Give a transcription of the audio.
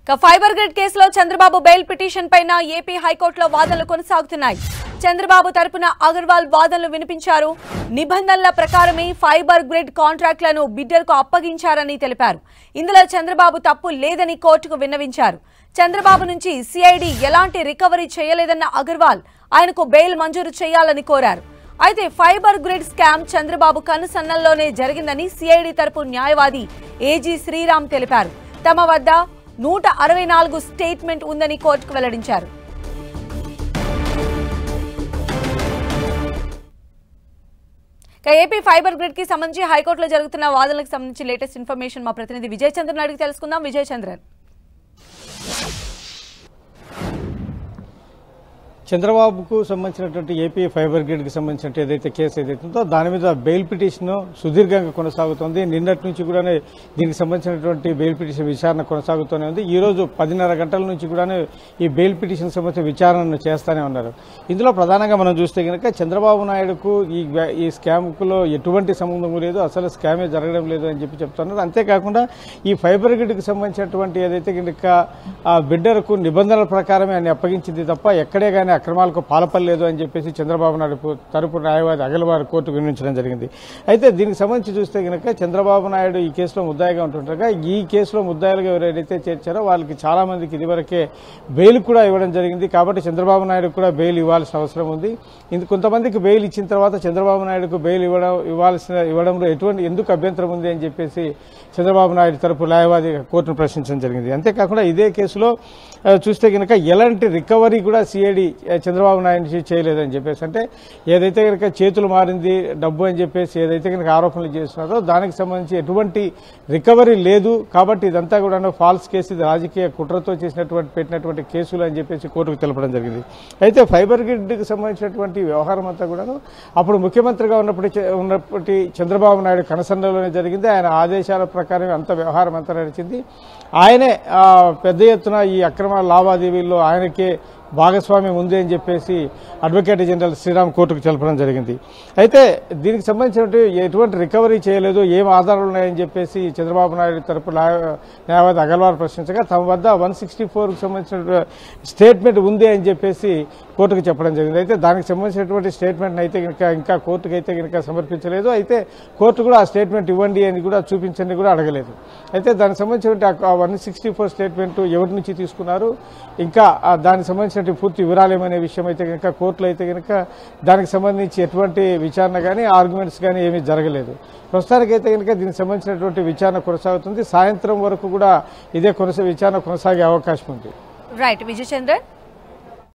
ఇక fibre grid కేసులో Chandrababu bail petition పైన ఏపీ హైకోర్టులో వాదనలు కొనసాగుతున్నాయి చంద్రబాబు తరపున అగర్వాల్ వాదనలు వినిపించారు నిబంధనల ప్రకారమే ఫైబర్ గ్రిడ్ కాంట్రాక్టులను బిడ్డర్కు అప్పగించారని తెలిపారు ఇందులో చంద్రబాబు తప్పు లేదని కోర్టుకు విన్నవించారు చంద్రబాబు నుంచి సిఐడి ఎలాంటి రికవరీ చేయలేదన్న అగర్వాల్ ఆయనకు బెయిల్ మంజూరు చేయాలని కోరారు అయితే ఫైబర్ గ్రిడ్ స్కామ్ చంద్రబాబు కనుసన్నల్లోనే జరిగిందని సిఐడి తరపు న్యాయవాది ఏజీ శ్రీరామ్ తెలిపారు తమ వద్ద నూట అరవై నాలుగు స్టేట్మెంట్ ఉందని కోర్టుకు వెల్లడించారు ఇక ఏపీ ఫైబర్ గ్రిడ్ కి సంబంధించి హైకోర్టులో జరుగుతున్న వాదనలకు సంబంధించి లేటెస్ట్ ఇన్ఫర్మేషన్ మా ప్రతినిధి విజయ్ చంద్రన్ అడిగి తెలుసుకుందాం విజయ్ చంద్రన్ చంద్రబాబుకు సంబంధించినటువంటి ఏపీ ఫైబర్ గ్రిడ్కి సంబంధించిన ఏదైతే కేసు ఏదైతే ఉందో దాని మీద బెయిల్ పిటిషన్ సుదీర్ఘంగా కొనసాగుతోంది నిన్నటి నుంచి కూడా దీనికి సంబంధించినటువంటి బెయిల్ పిటిషన్ విచారణ కొనసాగుతూనే ఉంది ఈ రోజు పదిన్నర గంటల నుంచి కూడా ఈ బెయిల్ పిటిషన్ సంబంధించిన విచారణను చేస్తూనే ఉన్నారు ఇందులో ప్రధానంగా మనం చూస్తే కనుక చంద్రబాబు నాయుడుకు ఈ వ్యా- ఈ స్కామ్లో ఎటువంటి సంబంధం లేదు అసలు స్కామే జరగడం లేదు అని చెప్పి చెప్తున్నారు అంతేకాకుండా ఈ ఫైబర్ గ్రిడ్కి సంబంధించినటువంటి ఏదైతే కనుక ఆ బిడ్డరకు నిబంధనల ప్రకారమే ఆయన అప్పగించింది తప్ప ఎక్కడే కానీ అక్రమాలకు పాల్పడలేదు అని చెప్పేసి చంద్రబాబు నాయుడు పు- తరపు న్యాయవాది అగలవారి కోర్టు వినిపించడం జరిగింది అయితే దీనికి సంబంధించి చూస్తే కనుక చంద్రబాబు నాయుడు ఈ కేసులో ముద్దాయిగా ఉంటుండగా ఈ కేసులో ముద్దాయిలుగా ఎవరైతే చేర్చారో వాళ్ళకి చాలా మందికి ఇదివరకే బెయిల్ కూడా ఇవ్వడం జరిగింది కాబట్టి చంద్రబాబు నాయుడు కూడా బెయిల్ ఇవ్వాల్సిన అవసరం ఉంది ఇందు కొంతమందికి బెయిల్ ఇచ్చిన తర్వాత చంద్రబాబు నాయుడుకు బెయిల్ ఇవ్వడం ఇవ్వాల్సిన ఇవ్వడంలో ఎటువంటి ఎందుకు అభ్యంతరం ఉంది అని చెప్పేసి చంద్రబాబు నాయుడు తరపు న్యాయవాది కోర్టును ప్రశ్నించడం జరిగింది అంతేకాకుండా ఇదే కేసులో ఆ, చూస్తే కనుక ఎలాంటి రికవరీ కూడా సిఐడి చంద్రబాబు నాయుడు నుంచి చేయలేదని చెప్పేసి అంటే ఏదైతే కనుక చేతులు మారింది డబ్బు అని చెప్పేసి ఏదైతే కనుక ఆరోపణలు చేస్తున్నారో దానికి సంబంధించి ఎటువంటి రికవరీ లేదు కాబట్టి ఇదంతా కూడా ఫాల్స్ కేసు ఇది రాజకీయ కుట్రతో చేసినటువంటి పెట్టినటువంటి కేసులు అని చెప్పేసి కోర్టుకు తెలపడం జరిగింది అయితే ఫైబర్ గ్రిడ్కి సంబంధించినటువంటి వ్యవహారం అంతా కూడాను అప్పుడు ముఖ్యమంత్రిగా ఉన్నప్పటి ఉన్నప్పటి చంద్రబాబు నాయుడు కనసండలోనే జరిగింది ఆయన ఆదేశాల ప్రకారం అంత వ్యవహారం అంతా నడిచింది ఆయనే ఆ, పెద్ద ఎత్తున ఈ అక్రమ లావాదేవీల్లో ఆయనకే భాగస్వామ్యం ఉంది అని చెప్పేసి అడ్వకేట్ జనరల్ శ్రీరామ్ కోర్టుకు తెలపడం జరిగింది అయితే దీనికి సంబంధించినటువంటి ఎటువంటి రికవరీ చేయలేదు ఏం ఆధారాలు ఉన్నాయని చెప్పేసి చంద్రబాబు నాయుడు తరపు న్యాయ- న్యాయవాది అగర్వాల్ ప్రశ్నించగా తమ వద్ద వన్ సిక్స్టీ ఫోర్కి సంబంధించిన స్టేట్మెంట్ ఉంది అని చెప్పేసి కోర్టుకు చెప్పడం జరిగింది అయితే దానికి సంబంధించినటువంటి స్టేట్మెంట్ అయితే కనుక ఇంకా కోర్టుకు అయితే కనుక సమర్పించలేదు అయితే కోర్టు కూడా ఆ స్టేట్మెంట్ ఇవ్వండి అని కూడా చూపించండి కూడా అడగలేదు అయితే దానికి సంబంధించిన వన్ సిక్స్టీ ఫోర్ స్టేట్మెంట్ ఎవరి నుంచి తీసుకున్నారు ఇంకా ఆ దానికి సంబంధించిన పూర్తి వివరాలు ఏమనే విషయం అయితే కనుక కోర్టులో అయితే కనుక దానికి సంబంధించి ఎటువంటి విచారణ కానీ ఆర్గ్యుమెంట్స్ కానీ ఏమీ జరగలేదు ప్రస్తుతానికైతే కనుక దీనికి సంబంధించినటువంటి విచారణ కొనసాగుతుంది సాయంత్రం వరకు కూడా ఇదే కొనసా విచారణ కొనసాగే అవకాశం ఉంది రైట్ విజయ్ చంద్రన్